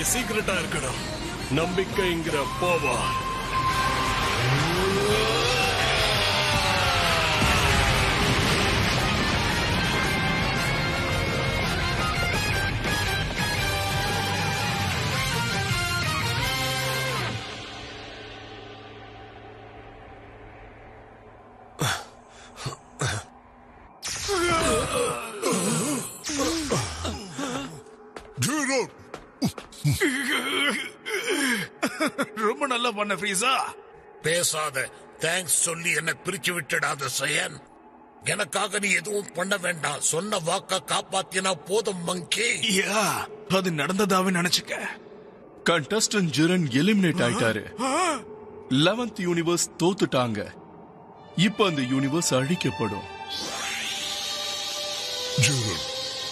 கூடிய சீக்கிரட்டா இருக்கணும் நம்பிக்கைங்கிற போவா ரொம்ப நல்லா பண்ண ஃப்ரீஸா பேசாத தேங்க்ஸ் சொல்லி என்ன பிரிச்சு விட்டுடாத சயன் எனக்காக நீ எதுவும் பண்ண வேண்டாம் சொன்ன வாக்க காப்பாத்தினா போதும் மங்கி யா அது நடந்ததாவே நினைச்சுக்க கண்டஸ்டன்ட் ஜிரன் எலிமினேட் ஆயிட்டாரு லெவன்த் யூனிவர்ஸ் தோத்துட்டாங்க இப்ப அந்த யூனிவர்ஸ் அழிக்கப்படும் ஜீரன்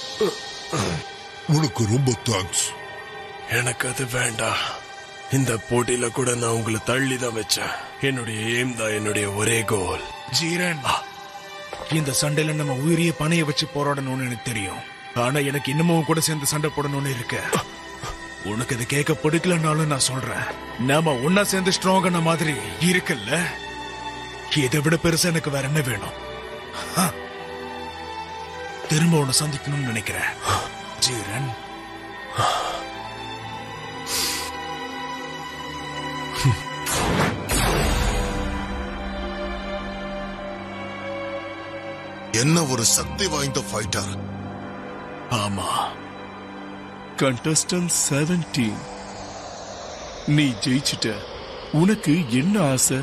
உனக்கு ரொம்ப தேங்க்ஸ் எனக்கு அது வேண்டாம் இந்த போட்டியில கூட நான் உங்களை தள்ளி தான் வச்சேன் என்னுடைய எய்ம் தான் என்னுடைய ஒரே கோல் ஜீரன் இந்த சண்டையில நம்ம உயிரிய பணைய வச்சு போராடணும்னு எனக்கு தெரியும் ஆனா எனக்கு இன்னமும் கூட சேர்ந்து சண்டை போடணும்னு இருக்கு உனக்கு இது கேட்க பிடிக்கலனாலும் நான் சொல்றேன் நாம ஒன்னா சேர்ந்து ஸ்ட்ராங்கான மாதிரி இருக்குல்ல இதை விட பெருசா எனக்கு வேற என்ன வேணும் ஆ. திரும்ப உன்னை சந்திக்கணும்னு நினைக்கிறேன் ஜீரன் என்ன ஒரு சக்தி வாய்ந்த ஃபைட்டர் ஆமா கண்டஸ்டன்ட் செவன்டீன் நீ ஜெயிச்சிட்ட உனக்கு என்ன ஆசை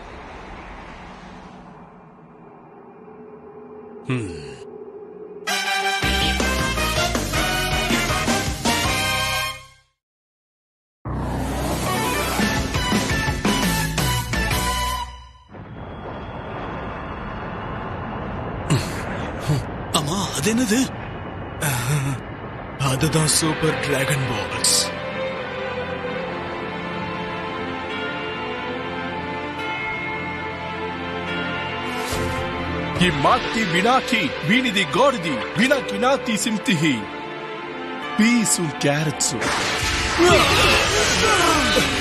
ஆமா அது என்னது அதுதான் சூப்பர் டிராகன் பால்ஸ் இம்மாத்தி வினாக்கி வீணிதி கோடிதி வினாக்கி நாத்தி சிம்திஹி பீசும் கேரட்ஸும்